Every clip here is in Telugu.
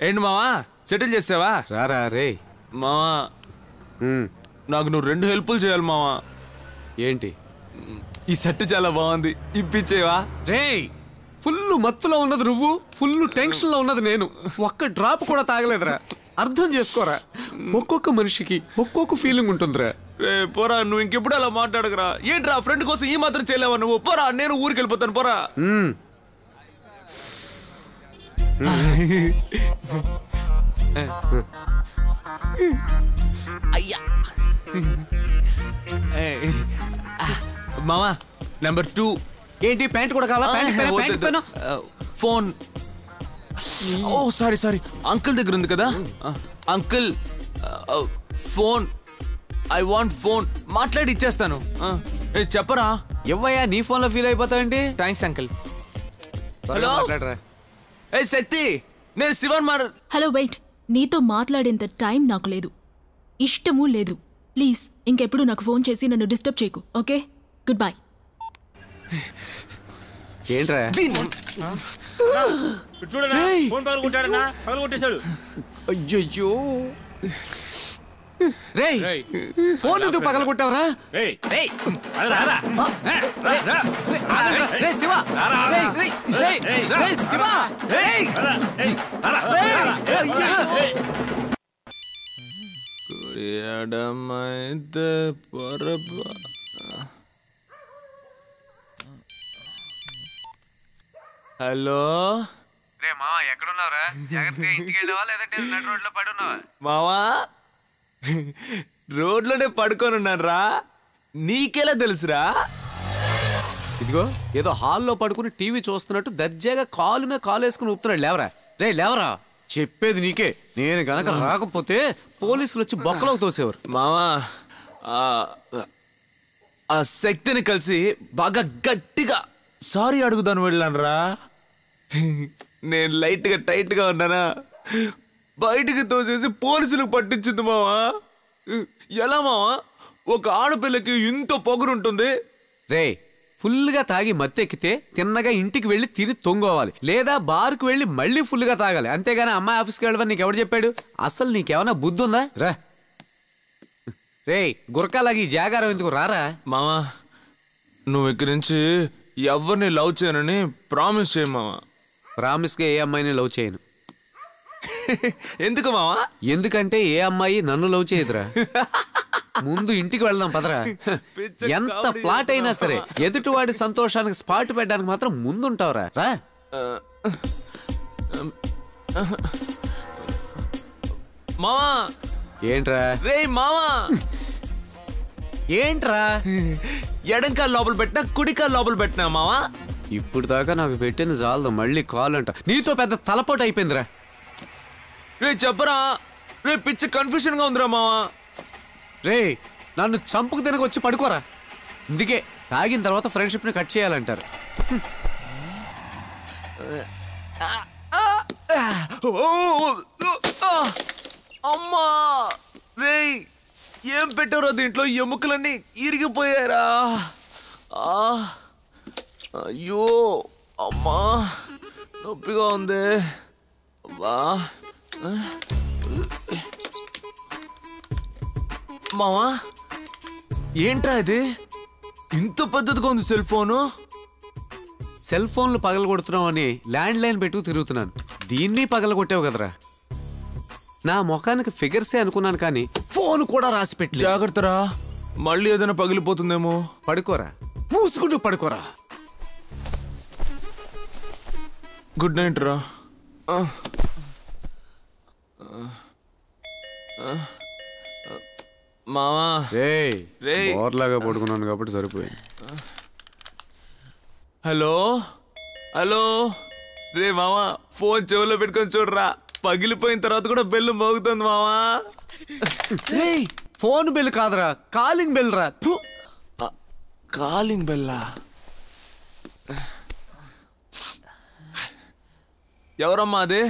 ఏంటి మావా సెటిల్ చేసావా రారా రే మావా ఉమ్, నాకు నువ్వు రెండు హెల్ప్లు చేయాలి మావా ఏంటి ఈ సెట్ చాలా బాగుంది ఇప్పించేవా రే ఫుల్ మత్తులో ఉన్నది నువ్వు ఫుల్ టెన్షన్ లో ఉన్నది నేను ఒక్క డ్రాప్ కూడా తాగలేదురా అర్థం చేసుకోరా ఒక్కొక్క మనిషికి ఒక్కొక్క ఫీలింగ్ ఉంటుందిరా రే పోరా నువ్వు ఇంకెప్పుడు అలా మాట్లాడకరా ఏంట్రా ఫ్రెండ్ కోసం ఈ మాత్రం చేయలేవా నువ్వు పోరా నేను ఊరికి వెళ్ళిపోతాను పోరా ఉమ్, అయ్యా మావా నెంబర్ టూ ఏంటి ప్యాంట్ కూడా కావాలా ప్యాంట్ పైన ప్యాంట్ పైన phone oh sorry sorry uncle దగ్గర ఉంది కదా uncle phone I want phone మాట్లాడి ఇచ్చేస్తాను ఆ, ఏ, చెప్పరా ఇవ్వయ్యా నీ ఫోన్ లో ఫీల్ అయిపోతావేంటి థ్యాంక్స్ అంకుల్ త్వరగా హలో? మాట్లాడరా ఏ శక్తి నేను శివన్ మార్ హలో వెయిట్ నీతో మాట్లాడేంత టైం నాకు లేదు ఇష్టమూ లేదు ప్లీజ్ ఇంకెప్పుడు నాకు ఫోన్ చేసి నన్ను డిస్టర్బ్ చేయకు ఓకే గుడ్ బై ఏంట్రా చూడనా ఫోన్ పగలు కొట్టాడనా పగలు కొట్టేశాడు అయ్యయ్యో రేయ్ రేయ్. ఫోన్ ఎందుకు పగల కొట్టావరా రేయ్ రేయ్ అది రారా రే శివ రేయ్, రేయ్, రేయ్, రేయ్, రేయ్, శివ రేయ్, రారా ఏయ్ రారా రేయ్, అయ్యో. ఎడమైతే పొరప హలో రే మామ ఎక్కడున్నావురా జాగ్రత్తగా ఇంటికి వెళ్ళావా లేదంటే నడు రోడ్లో పడి ఉన్నావా మావా రోడ్లోనే పడుకొని ఉన్నాను రా నీకెలా తెలుసురా ఇదిగో ఏదో హాల్లో పడుకుని టీవీ చూస్తున్నట్టు దర్జాగా కాలు మీద కాలు వేసుకుని ఊపుతున్నాడు లేవరా రే లేవరా చెప్పేది నీకే నేను గనక రాకపోతే పోలీసులు వచ్చి బొక్కలోకి తోసేవారు మావా ఆ- ఆ శక్తిని కలిసి బాగా గట్టిగా సారీ అడుగుదాను వెళ్ళాను రా నేను లైట్గా టైట్గా ఉన్నానా బయటికి తోసేసి పోలీసులకు పట్టించింది మావా ఎలా మావా ఒక ఆడపిల్లకి ఇంత పొగరుంటుంది రే ఫుల్గా తాగి మత్తెక్కితే తిన్నగా ఇంటికి వెళ్ళి తిని తొంగోవాలి లేదా బార్కు వెళ్ళి మళ్ళీ ఫుల్గా తాగాలి అంతేగాని అమ్మాయి ఆఫీస్కి వెళ్ళమని నీకు ఎవడు చెప్పాడు అసలు నీకేమైనా బుద్ధి ఉందా రా రే గురకాలాగి ఈ జాగారం ఎందుకు రారా మావా నువ్వు ఇక్కడి నుంచి ఎవరిని లవ్ చేయనని ప్రామిస్ చేయి మావా ప్రామిస్గా ఏ అమ్మాయిని లవ్ చేయను ఎందుకు మావా ఎందుకంటే ఏ అమ్మాయి నన్ను లవ్ చేయదురా ముందు ఇంటికి వెళ్దాం పదరా పిచ్చ ఎంత కామెడీ ఫ్లాట్ అయినా సరే ఎదుటివాడి సంతోషానికి స్పాట్ పెట్టడానికి మాత్రం ముందుంటావురా రా మావా ఏంట్రా రే మావా ఏంట్రా ఎడం కాలు లోపల పెట్టినా కుడి కాలు లోపల పెట్టినా మావా ఇప్పుడు దాకా నాకు పెట్టింది చాలదు మళ్ళీ కాల్ అంట నీతో పెద్ద తలపోటు అయిపోయిందిరా రే చెప్పరా రే పిచ్చి కన్ఫ్యూషన్ గా ఉందిరా మావా రే నన్ను చంపుకు తినక వచ్చి పడుకోరా ఇందుకే తాగిన తర్వాత ఫ్రెండ్షిప్ ని కట్ చేయాలంటారు ఓ, ఆ, అమ్మా రే ఏం పెట్టారో దీంట్లో ఎముకలన్నీ ఇరిగిపోయారా ఆ, అయ్యో అమ్మా నొప్పిగా ఉంది అబ్బా మావా ఏంట్రా ఇది ఇంత పెద్దదిగా ఉంది సెల్ ఫోను సెల్ ఫోన్లు పగల కొడుతున్నావు అని ల్యాండ్ లైన్ పెట్టుకు తిరుగుతున్నాను దీన్ని పగల కొట్టావు కదరా నా ముఖానికి ఫిగర్సే అనుకున్నాను కానీ ఫోన్ కూడా రాసి పెట్టి జాగ్రత్తరా మళ్ళీ ఏదైనా పగిలిపోతుందేమో పడుకోరా మూసుకుంటూ పడుకోరా గుడ్ నైట్ రా ఆ. ఆ. మావా రేయ్ రేయ్. బోర్లాగా పడుకున్నాను కాబట్టి సరిపోయింది హలో హలో రే మావా ఫోన్ చెవులో పెట్టుకొని చూడరా పగిలిపోయిన తర్వాత కూడా బెల్లు మోగుతుంది మావా రేయ్ ఫోన్ బిల్ కాదురా కాలింగ్ బిల్ రా థు. కాలింగ్ బెల్లా ఎవరమ్మా అది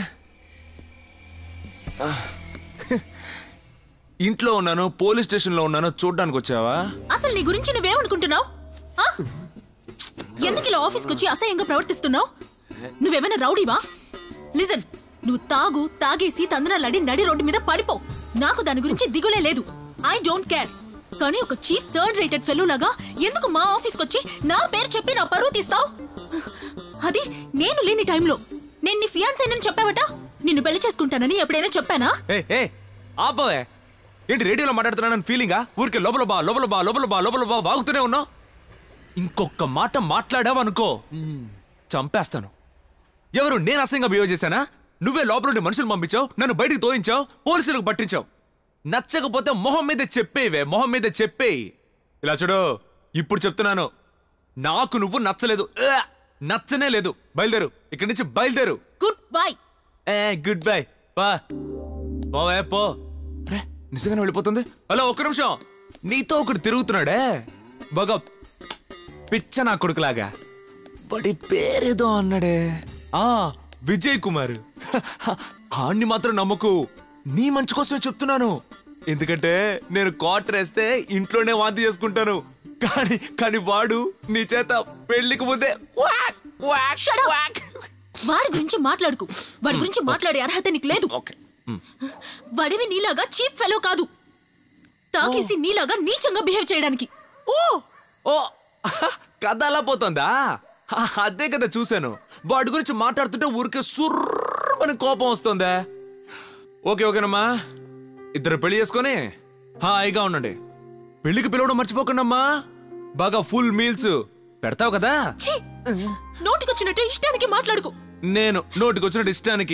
ఇంట్లో ఉన్నాను పోలీస్ స్టేషన్లో ఉన్నాను చూడ్డానికి వచ్చావా అసలు నీ గురించి నువ్వేమనుకుంటున్నావు ఆ? ఎందుకు ఇలా ఆఫీస్కి వచ్చి అసహ్యంగా ప్రవర్తిస్తున్నావు నువ్వేమైనా రౌడీవా లిజన్ నువ్వు తాగు తాగేసి తందనాలాడి నడి రోడ్డు మీద పడిపో నాకు దాని గురించి దిగులే లేదు ఐ డోంట్ కేర్ కానీ ఒక చీప్ థర్డ్ రేటెడ్ ఫెలో లాగా ఎందుకు మా ఆఫీస్కి వచ్చి నా పేరు చెప్పి నా పరువు తీస్తావు అది నేను లేని టైంలో నేను నీ ఫియాన్సేనని చెప్పావట నిన్ను పెళ్లి చేసుకుంటానని ఎప్పుడైనా చెప్పానా ఏ ఏ ఆపవే ఏంటి రేడియోలో మాట్లాడుతున్నానని ఫీలింగా ఊరికే లోపల బా లోపల బా లోపల బా లోపల బా వాగుతూనే ఉన్నావు ఇంకొక మాట మాట్లాడావనుకో చంపేస్తాను ఎవరు నేను అసహ్యంగా బిహేవ్ చేశానా నువ్వే లోపల నుండి మనుషులు పంపించావు నన్ను బయటికి తోయించావు పోలీసులకు పట్టించావు నచ్చకపోతే మొహం మీద చెప్పేవే మొహం మీద చెప్పేయి ఇలా చూడు ఇప్పుడు చెప్తున్నాను నాకు నువ్వు నచ్చలేదు ఆ! నచ్చనే లేదు బయలుదేరు ఇక్కడి నుంచి బయలుదేరు గుడ్ బై ఏ గుడ్ బై పా పోవే పో రే నిజంగానే వెళ్ళిపోతుంది హలో ఒక్క నిమిషం నీతో ఒకడు తిరుగుతున్నాడే బాగా పిచ్చ నా కొడుకులాగా వాడి పేరేదో అన్నాడే ఆ విజయ్ కుమార్ ఆణ్ణి మాత్రం నమ్మకు నీ మంచి కోసమే చెప్తున్నాను ఎందుకంటే నేను క్వార్టర్ వేస్తే ఇంట్లోనే వాంతి చేసుకుంటాను కానీ కానీ వాడు నీ చేత పెళ్లికి ముందే వాక్, వాక్, Shut up. వాక్. వాడి గురించి మాట్లాడుకు వాడి గురించి మాట్లాడే అర్హత నీకు లేదు ఓకే వాడివి నీలాగా చీప్ ఫెలో కాదు తాగేసి నీలాగా నీచంగా బిహేవ్ చేయడానికి ఓ ఓ కథ అలా పోతుందా హ, అదే కదా చూశాను వాడి గురించి మాట్లాడుతుంటే ఊరికే సుర్రమని కోపం వస్తుందా ఓకే ఓకేనమ్మా ఇద్దరు పెళ్లి చేసుకొని హాయిగా ఉండండి పెళ్లికి పిలవడం మర్చిపోకండమ్మా బాగా ఫుల్ మీల్స్ పెడతావు కదా ఛీ! నోటికొచ్చినట్టు ఇష్టానికి మాట్లాడుకు నేను నోటికి వచ్చినట్టు ఇష్టానికి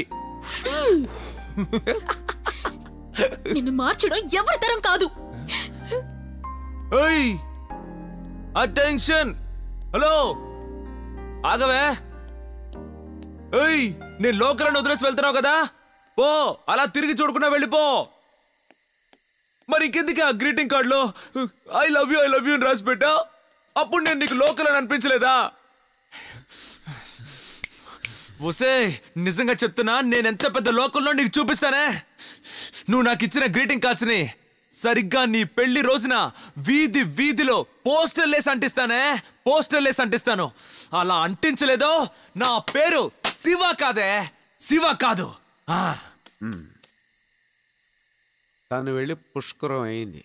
నిన్ను మార్చడం ఎవరి తరం కాదు ఏయ్ అటెన్షన్ హలో ఆగవే ఏయ్ నేను లోకలను వదిలేసి వెళ్తున్నావు కదా ఓ అలా తిరిగి చూడకుండా వెళ్ళిపో మరి ఇంకెందుకు ఆ గ్రీటింగ్ కార్డులో I love you I love you అని రాసి పెట్టా అప్పుడు నేను నీకు లోకల్ అని అనిపించలేదా ఒసే నిజంగా చెప్తున్నా నేను ఎంత పెద్ద లోకల్లో నీకు చూపిస్తానే నువ్వు నాకు ఇచ్చిన గ్రీటింగ్ కార్డ్స్ని సరిగ్గా నీ పెళ్లి రోజున వీధి వీధిలో పోస్టర్ లేసి అంటిస్తానే పోస్టర్ లేసి అంటిస్తాను అలా అంటించలేదో నా పేరు శివ కాదే శివ కాదు ఆ, తను వెళ్ళి పుష్కరం అయింది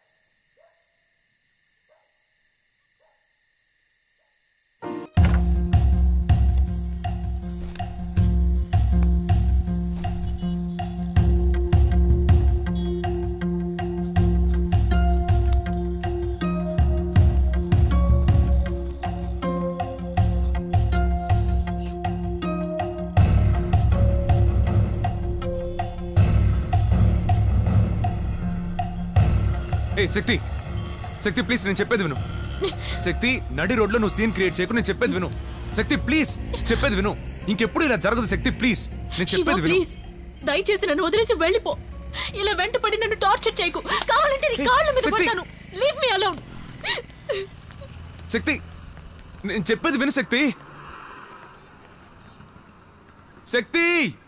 ఏ శక్తి శక్తి ప్లీజ్ నేను చెప్పేది విను శక్తి నడి రోడ్లో నువ్వు సీన్ క్రియేట్ చేయకు నేను చెప్పేది విను శక్తి ప్లీజ్ చెప్పేది విను ఇంకెప్పుడు ఇలా జరగదు శక్తి ప్లీజ్ నేను శివ చెప్పేది విను ప్లీజ్ దయచేసి నన్ను వదిలేసి వెళ్ళిపో ఇలా వెంటపడి నన్ను టార్చర్ చేయకు కావాలంటే నీ కాళ్ళ మీద శక్తి. పడతాను లీవ్ మీ అలోన్ శక్తి నేను చెప్పేది విను శక్తి శక్తి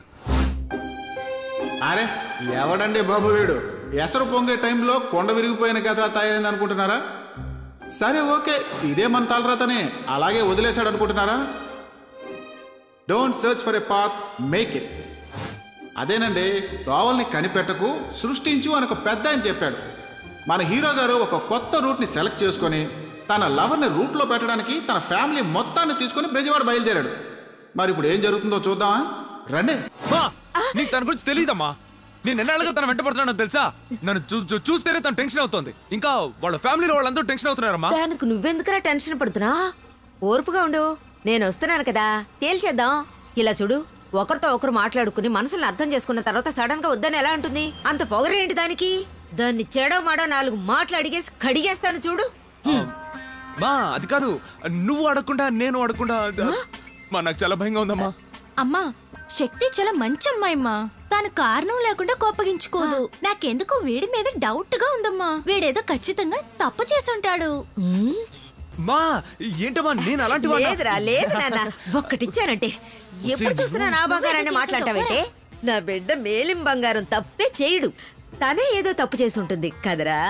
అరే ఎవడండి బాబు వీడు ఎసరు పొంగే టైంలో కొండ విరిగిపోయిన కథ తయారైంది అనుకుంటున్నారా సరే ఓకే ఇదే మన తలరాతనే అలాగే వదిలేశాడు అనుకుంటున్నారా don't search for a path make it అదేనండి దోవల్ని కనిపెట్టకు సృష్టించు అని ఒక పెద్ద ఆయన చెప్పాడు మన హీరో గారు ఒక కొత్త రూట్ని సెలెక్ట్ చేసుకొని తన లవర్ని రూట్లో పెట్టడానికి తన ఫ్యామిలీ మొత్తాన్ని తీసుకొని బెజవాడ బయలుదేరాడు మరి ఇప్పుడు ఏం జరుగుతుందో చూద్దామా రండి మా నీకు తన గురించి తెలియదమ్మా నేను ఎన్నాళ్ళుగా తన వెంట పడుతున్నానో తెలుసా నన్ను చూ- చూ- చూస్తేనే తను టెన్షన్ అవుతోంది ఇంకా వాళ్ళ ఫ్యామిలీలో వాళ్ళందరూ టెన్షన్ అవుతున్నారమ్మా దానికి నువ్వెందుకురా టెన్షన్ పడుతున్నా ఓర్పుగా ఉండు నేను వస్తున్నాను కదా తేల్చేద్దాం ఇలా చూడు ఒకరితో ఒకరు మాట్లాడుకుని మనసులను అర్థం చేసుకున్న తర్వాత సడన్ గా వద్దని ఎలా ఉంటుంది అంత పొగరేంటి దానికి దాన్ని చెడో మాడో నాలుగు మాటలు అడిగేసి కడిగేస్తాను చూడు మా అది కాదు నువ్వు అడగకుండా నేను అడగకుండా మా నాకు చాలా భయంగా ఉందమ్మా అమ్మా శక్తి చాలా మంచి అమ్మాయమ్మా తాను కారణం లేకుండా కోపగించుకోదు నాకెందుకు వీడి మీద డౌట్ గా ఉందమ్మా వీడేదో ఖచ్చితంగా తప్పు చేసుంటాడు మా ఏంటమ్మా నేను అలాంటి వాడినా? లేదురా లేదు నాన్న ఒక్కటిచ్చానంటే ఎప్పుడు చూసినా నా బంగారాన్ని మాట్లాడతావేంటే నా బిడ్డ మేలిం బంగారం తప్పే చేయడు తనే ఏదో తప్పు చేసి ఉంటుంది కదరా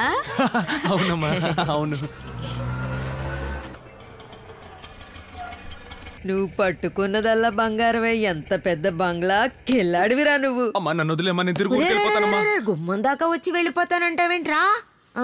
అవునమ్మా అవును నువ్వు పట్టుకున్నదల్లా బంగారమే ఎంత పెద్ద బంగ్లా కిల్లాడివిరా నువ్వు అమ్మా నన్ను వదిలేమ్మా నేను తిరుగు ఒరే, రే, రే, వెళ్ళిపోతానమ్మా రే, రే, గుమ్మం దాకా వచ్చి వెళ్ళిపోతానంటావేంట్రా ఆ,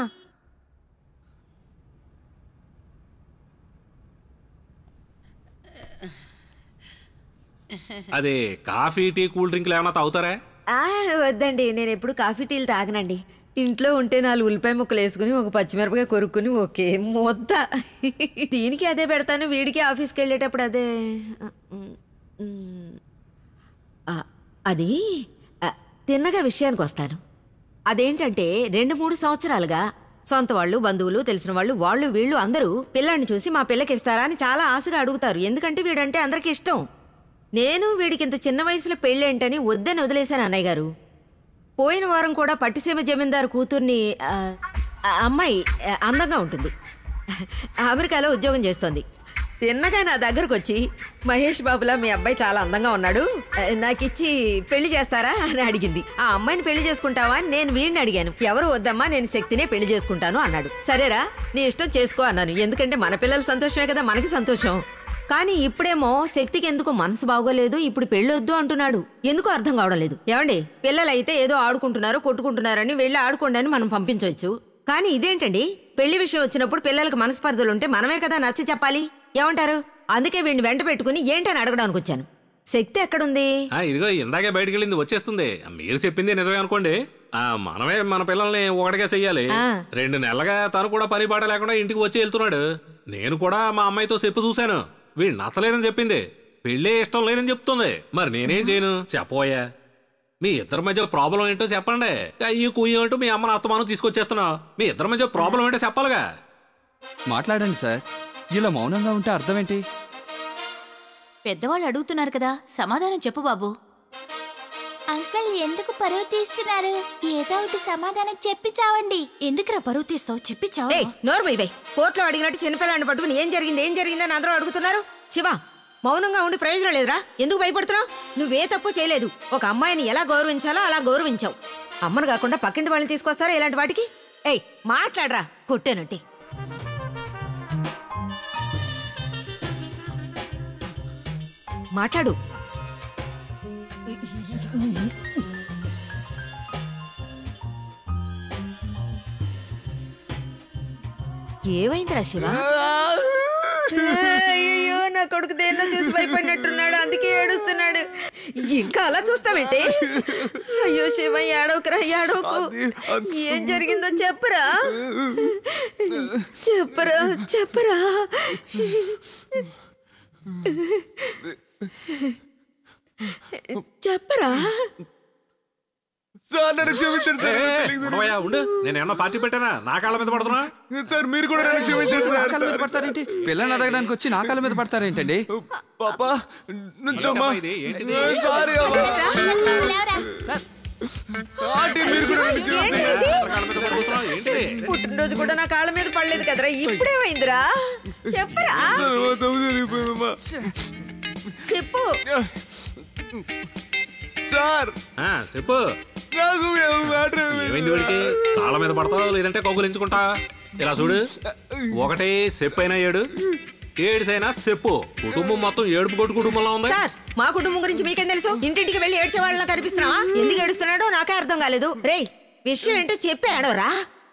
అదే కాఫీ టీ కూల్ డ్రింక్లు ఏమైనా తాగుతారా ఆ, వద్దండి నేను ఎప్పుడు కాఫీ టీలు తాగనండి ఇంట్లో ఉంటే నాలుగు ఉల్లిపాయ ముక్కలు వేసుకుని ఒక పచ్చిమిరపకాయ కొరుక్కుని ఒకే మొత్త దీనికి అదే పెడతాను వీడికి ఆఫీస్కి వెళ్ళేటప్పుడు అదే ఆ, అది ఆ, తిన్నగా విషయానికి వస్తాను అదేంటంటే రెండు మూడు సంవత్సరాలుగా సొంత వాళ్ళు బంధువులు తెలిసిన వాళ్ళు వాళ్ళు వీళ్ళు అందరూ పిల్లాడిని చూసి మా పిల్లకి ఇస్తారా అని చాలా ఆశగా అడుగుతారు ఎందుకంటే వీడంటే అందరికి ఇష్టం నేను వీడికి ఇంత చిన్న వయసులో పెళ్ళేంటని వద్దని వదిలేశాను అన్నయ్య గారు పోయిన వారం కూడా పట్టిసీమ జమీందారు కూతుర్ని ఆ, ఆ అమ్మాయి ఆ, అందంగా ఉంటుంది అమెరికాలో ఉద్యోగం చేస్తోంది తిన్నగా నా దగ్గరకు వచ్చి మహేష్ బాబులా మీ అబ్బాయి చాలా అందంగా ఉన్నాడు ఆ, నాకిచ్చి పెళ్లి చేస్తారా అని అడిగింది ఆ అమ్మాయిని పెళ్లి చేసుకుంటావా అని నేను వీడిని అడిగాను ఎవరు వద్దమ్మా నేను శక్తినే పెళ్లి చేసుకుంటాను అన్నాడు సరేరా నీ ఇష్టం చేసుకో అన్నాను ఎందుకంటే మన పిల్లల సంతోషమే కదా మనకి సంతోషం కానీ ఇప్పుడేమో శక్తికి ఎందుకు మనసు బాగోలేదు ఇప్పుడు పెళ్ళొద్దు అంటున్నాడు ఎందుకు అర్థం కావడం లేదు ఏమండి పిల్లలైతే ఏదో ఆడుకుంటున్నారు కొట్టుకుంటున్నారని వెళ్ళి ఆడుకోండి అని మనం పంపించవచ్చు కానీ ఇదేంటండి పెళ్లి విషయం వచ్చినప్పుడు పిల్లలకు మనస్పర్ధలు ఉంటే మనమే కదా నచ్చి చెప్పాలి ఏమంటారు అందుకే వీడిని వెంట పెట్టుకుని ఏంటని అడగడానికి వచ్చాను శక్తి ఎక్కడుంది ఆ, ఇదిగో ఇందాకే బయటికి వెళ్ళింది వచ్చేస్తుంది మీరు చెప్పింది నిజమే అనుకోండి ఆ మనమే మన పిల్లల్ని ఒకటిగా చెయ్యాలి ఆ. రెండు నెలలుగా తను కూడా పని పాట లేకుండా ఇంటికి వచ్చి వెళ్తున్నాడు నేను కూడా మా అమ్మాయితో చెప్పు చూశాను వీడు నచ్చలేదని చెప్పింది పెళ్ళే ఇష్టం లేదని చెప్తుంది మరి నేనేం చేయను చెప్పబోయా మీ ఇద్దరి మధ్య ప్రాబ్లం ఏంటో చెప్పండి అయ్యి కుయ్యి అంటూ మీ అమ్మని అత్తమాను తీసుకొచ్చేస్తున్నావు మీ ఇద్దరి మధ్య ప్రాబ్లం ఏంటో చెప్పాలిగా మాట్లాడండి సార్ ఇలా మౌనంగా ఉంటే అర్థం ఏంటి పెద్దవాళ్ళు అడుగుతున్నారు కదా సమాధానం చెప్పు బాబు అంకల్ ఎందుకు పరువు తీస్తున్నారు ఏదో ఒకటి సమాధానం చెప్పి చావండి ఎందుకురా పరువు తీస్తావు చెప్పి చావు ఏయ్ నోరు ఇవే కోర్టులో అడిగినట్టు చిన్నపిల్లని పట్టుకుని ఏం జరిగింది ఏం జరిగిందని అందరూ అడుగుతున్నారు శివ మౌనంగా ఉండి ప్రయోజనం లేదురా ఎందుకు భయపడుతున్నావు నువ్వే తప్పు చేయలేదు ఒక అమ్మాయిని ఎలా గౌరవించాలో అలా గౌరవించావు అమ్మను కాకుండా పక్కింటి వాళ్ళని తీసుకొస్తారా ఇలాంటి వాటికి ఏయ్ మాట్లాడరా కొట్టానంటే మాట్లాడు ఏమైందిరా శివ అయ్యో నా కొడుకు దేన్నో చూసి భయపడినట్టున్నాడు అందుకే ఏడుస్తున్నాడు ఇంకా అలా చూస్తావేంటి అయ్యో శివ ఏడవకురా ఏడవకు ఏం జరిగిందో చెప్పరా చెప్పరా చెప్పరా చెప్పరా సార్ నన్ను క్షమించండి సార్ నాకు తెలియదు సార్. ఉండవయ్యా, ఉండు నేను ఏమన్నా పార్టీ పెట్టానా నా కాళ్ళ మీద పడుతున్నా సార్ మీరు కూడా నన్ను క్షమించండి నా సార్ కాళ్ళ మీద పడతారేంటి పిల్లని అడగడానికి వచ్చి నా కాళ్ళ మీద పడతారేంటండి పాపా నుంచోమ్మా ఏంటమ్మా ఇది? ఏంటిది? సారీ అమ్మా ఆంటీ మీరు కూడా నన్ను క్షమించండి. ఏంటి ఇది? కాళ్ళ మీద పడుతున్నావు ఏంటి పుట్టినరోజు కూడా నా కాళ్ళ మీద పడలేదు కదరా ఇప్పుడేమైందిరా చెప్పరా తర్వాత జరిగిపోయిందమ్మా. చెప్పు సార్ ఆ, చెప్పు నాకు ఏమో మ్యాటర్ ఏమైంది వీడికి కాళ్ళ మీద పడతావు లేదంటే కౌగులించుకుంటా ఇలా చూడు ఒకటే చెప్పు అయినా ఏడు ఏడిసైనా చెప్పు కుటుంబం మొత్తం ఏడుపు కొట్టు కుటుంబంలో ఉంది సార్ మా కుటుంబం గురించి మీకేం తెలుసు ఇంటింటికి వెళ్ళి ఏడ్చే వాళ్ళ కనిపిస్తున్నావా ఎందుకు ఏడుస్తున్నాడో నాకే అర్థం కాలేదు రేయ్ విషయం ఏంటో చెప్పి ఆడవరా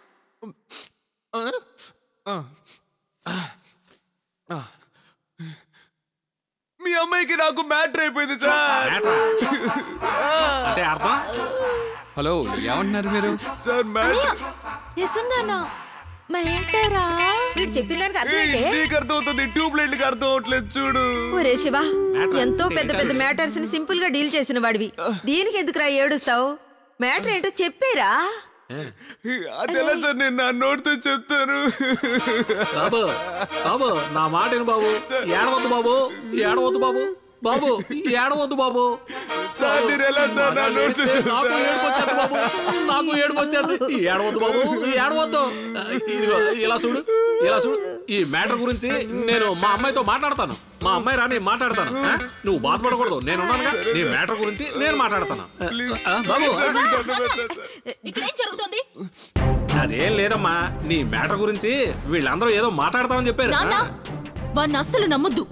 మీ అమ్మాయికి నాకు మ్యాటర్ అయిపోయింది సార్ ఏట్రా? అంటే అర్థం హలో ఏమంటున్నారు మీరు సార్ మ్యాటర్ నిజంగానా మేటరా వీడు చెప్పిన దానికి అర్థం ఏంటి నీకు అర్థం అవుతుంది ట్యూబ్ లైట్కి అర్థం అవట్లేదు చూడు ఒరే శివ ఎంతో పెద్ద పెద్ద మ్యాటర్స్ ని సింపుల్ గా డీల్ చేసిన వాడివి దీనికి ఎందుకురా ఏడుస్తావు మ్యాటర్ ఏంటో చెప్పేరా అది ఎలా సార్ నేను నా నోటితో చెప్తాను బాబు బాబు నా మాట విను బాబు ఏడవద్దు బాబు ఏడవద్దు బాబు బాబు ఏడవద్దు బాబు సార్ నేను ఎలా సార్ నా నోటితో నాకు ఏడుపు వచ్చేది బాబు నాకు ఏడుపు వచ్చేది ఏడవద్దు బాబు ఏడవద్దు ఇదిగో ఇలా చూడు ఇలా చూడు ఈ మ్యాటర్ గురించి నేను మా అమ్మాయితో మాట్లాడతాను మా అమ్మాయి రాని మాట్లాడతాను ఆ? నువ్వు బాధపడకూడదు నేను ఉన్నానుగా నీ మ్యాటర్ గురించి నేను మాట్లాడతాను ఆ, బాబు ఇక్కడేం జరుగుతుంది అదేం లేదమ్మా నీ మ్యాటర్ గురించి వీళ్ళందరూ ఏదో మాట్లాడతామని చెప్పారు నాన్న ఆ? వాడిని అస్సలు నమ్మొద్దు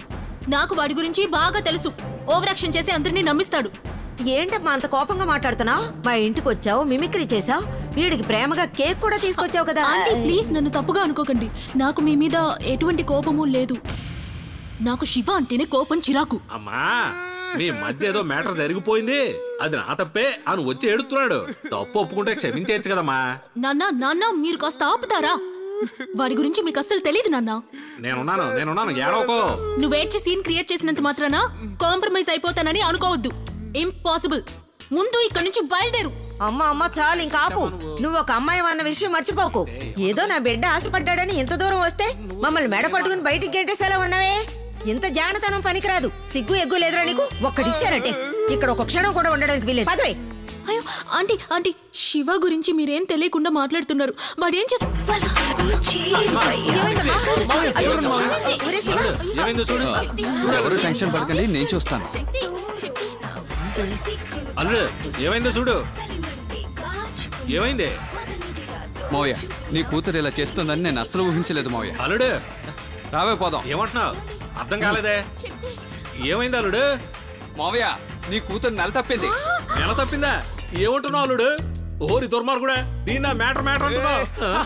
నాకు వాడి గురించి బాగా తెలుసు ఓవర్ యాక్షన్ చేసి అందరినీ నమ్మిస్తాడు ఏంటమ్మా అంత కోపంగా మాట్లాడుతున్నా మా ఇంటికి వచ్చావు మిమిక్రీ చేసావు వీడికి ప్రేమగా కేక్ కూడా తీసుకొచ్చావు కదా ఆంటీ ప్లీజ్ నన్ను తప్పుగా అనుకోకండి నాకు మీ మీద ఎటువంటి కోపము లేదు నాకు శివ అంటేనే కోపం చిరాకు అమ్మా మీ మధ్య ఏదో మ్యాటర్ జరిగిపోయింది అది నా తప్పే అని వచ్చి ఏడుతున్నాడు తప్పు ఒప్పుకుంటే క్షమించవచ్చు కదమ్మా నాన్న నాన్న మీరు కాస్త ఆపుతారా వాడి గురించి మీకు అస్సలు తెలియదు నాన్న నేనున్నాను నేనున్నాను ఏడవకో నువ్వేడ్చి సీన్ క్రియేట్ చేసినంత మాత్రాన కాంప్రమైజ్ అయిపోతానని అనుకోవద్దు ఇంపాసిబుల్ ముందు ఇక్కడి నుంచి బయలుదేరు అమ్మ అమ్మ చాలు ఇంకా ఆపు నువ్వు ఒక అమ్మాయి అన్న విషయం మర్చిపోకు ఏదో నా బిడ్డ ఆశపడ్డాడని ఇంత దూరం వస్తే మమ్మల్ని మెడ పట్టుకుని బయటికి గెంటేసేలా ఉన్నావే ఇంత జానతనం పనికిరాదు సిగ్గు ఎగ్గు లేదురా నీకు ఒక్కడిచ్చారంటే ఇక్కడ ఒక క్షణం కూడా ఉండడానికి వీలేదు పదవే అయ్యో ఆంటీ ఆంటీ శివ గురించి మీరేం తెలియకుండా మాట్లాడుతున్నారు వాడు ఏం చేస్తా ఒరే శివ ఏమైందో చూడు ఎవరు టెన్షన్ పడకండి నేను చూస్తాను అల్లుడు ఏమైందో చూడు ఏమైంది మోయ నీ కూతురు ఇలా చేస్తుందని నేను అస్సలు ఊహించలేదు మోయ అల్లుడు రావే పోదాం ఏమంటున్నావు అర్థం కాలేదే ఏమైంది అల్లుడు మోవయ్య నీ కూతురు నెల తప్పింది నెల తప్పిందా ఏమంటున్నావు అల్లుడు ఓరి దుర్మార్గుడా దీన్ని నా మ్యాటర్ మ్యాటర్ అంటున్నావు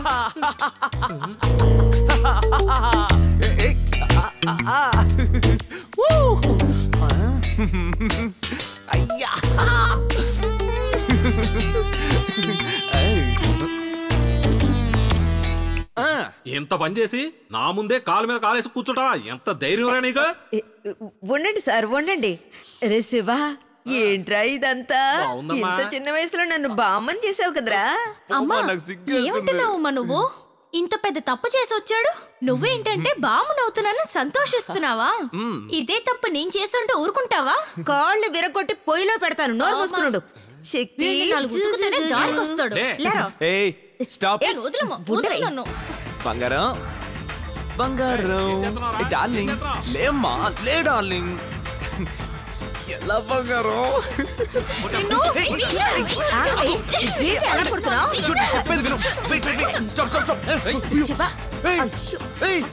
అయ్యా ఇంత పని చేసి నా ముందే కాలు మీద కాలేసి కూర్చుంటా ఎంత ధైర్యం నీకు ఏ, ఉండండి సార్ ఉండండి రే శివ ఏంట్రా ఇదంతా బాగుందమ్మా. ఇంత చిన్న వయసులో నన్ను బామ్మని చేసావు కదరా అమ్మా ఏమంటున్నావు అమ్మా నువ్వు ఇంత పెద్ద తప్పు చేసి వచ్చాడు నువ్వేంటంటే బామునవుతున్నాను సంతోషిస్తున్నావా ఇదే తప్పు నేను చేసుంటే ఊరుకుంటావా కాళ్ళు విరగొట్టి పొయ్యిలో పెడతాను నోరు మూసుకున్నాడు శక్తి వీడిని నాలుగు ఉతుకుతేనే దారికి వస్తాడు లే. లేరా ఏయ్ స్టాప్ ఏ, వదిలమ్మా, వదిలు నన్ను బంగారం బంగారం చేస్తున్నావురా? ఏ, డార్లింగ్ ఏం చేస్తున్నావు? లేమ్మా లే డార్లింగ్ ఎలా బంగారం నిన్ను ఆగండి. ఏంటి అలా పుడుతున్నావు చూడు, చెప్పేది విను wait wait wait stop stop stop ఏయ్, శివ ఏయ్, ఏయ్.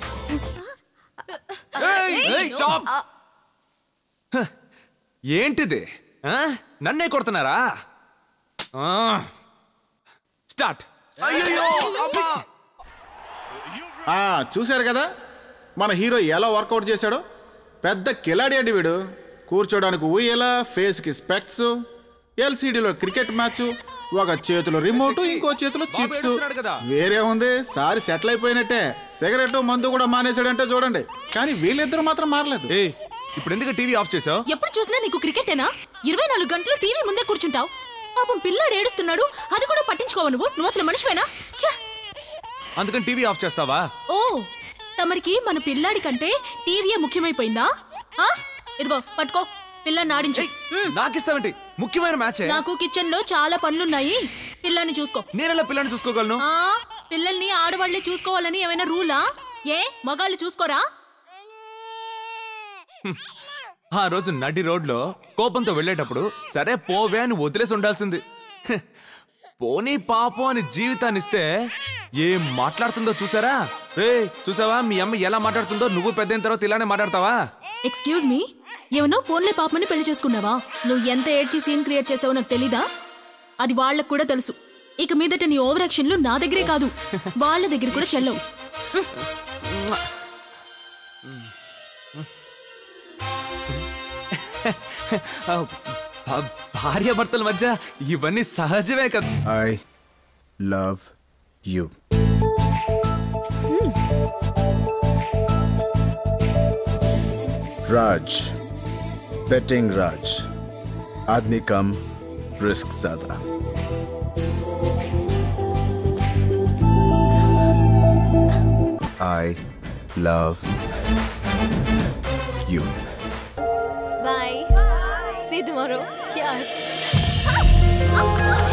ఏయ్, ఏయ్, స్టాప్ హ, ఏంటిది ఆ? నన్నే కొడుతున్నారా ఆ. స్టార్ట్ అయ్యో అమ్మా ఆ, చూశారు కదా మన హీరో ఎలా వర్కౌట్ చేశాడో పెద్ద కిలాడి అండి వీడు కూర్చోడానికి ఊయేలా ఫేస్కి స్పెక్ట్స్ ఎల్సీడీలో క్రికెట్ మ్యాచ్ ఒక చేతిలో రిమోట్ ఇంకో చేతిలో బాబు చిప్స్ ఏడుస్తున్నాడు కదా. వేరే ఉంది సారి సెటిల్ అయిపోయినట్టే సిగరెట్ మందు కూడా మానేశాడంటే చూడండి కానీ వీళ్ళిద్దరూ మాత్రం మారలేదు ఏ ఇప్పుడు ఎందుకు టీవీ ఆఫ్ చేసావు ఎప్పుడు చూసినా నీకు క్రికెటేనా ఇరవై నాలుగు గంటలు టీవీ ముందే కూర్చుంటావు పాపం పిల్లాడు ఏడుస్తున్నాడు అది కూడా పట్టించుకోవు నువ్వు నువ్వు అసలు మనిషివేనా ఛ! అందుకని టీవీ ఆఫ్ చేస్తావా ఓ తమరికి మన పిల్లాడి కంటే టీవీయే ముఖ్యమైపోయిందా ఆ? ఇదిగో పట్టుకో పిల్లాన్ని ఆడించు మ్, నాకిస్తావేంటి ముఖ్యమైన మ్యాచ్ నాకు కిచెన్ లో చాలా పనులున్నాయి పిల్లాన్ని చూసుకో నేనెలా పిల్లని చూసుకోగలను ఆ పిల్లల్ని ఆడవాళ్లే చూసుకోవాలని ఏమైనా రూలా ఏ మగాళ్ళు చూసుకోరా ఆ రోజు నడి రోడ్లో కోపంతో వెళ్ళేటప్పుడు సరే పోవే అని వదిలేసి ఉండాల్సింది హ్, పోనీ పాపం అని జీవితాన్ని ఇస్తే ఏం మాట్లాడుతుందో చూసారా రే చూసావా మీ అమ్మ ఎలా మాట్లాడుతుందో నువ్వు పెద్ద అయిన తర్వాత ఇలానే మాట్లాడతావా ఎక్స్క్యూజ్ మీ ఏమన్నా పోన్లే పాపని పెళ్లి చేసుకున్నావా నువ్వు ఎంత ఏడ్చి సీన్ క్రియేట్ చేసావో నాకు తెలీదా అది వాళ్ళకు కూడా తెలుసు ఇక మీదట నీ ఓవర్ యాక్షన్లు నా దగ్గరే కాదు వాళ్ళ దగ్గర కూడా చెల్లవు భార్య భర్తల మధ్య ఇవన్నీ సహజమే కదా I love you Raj betting Raj आदमी कम रिस्क ज्यादा I love you Bye. See you tomorrow. Sure.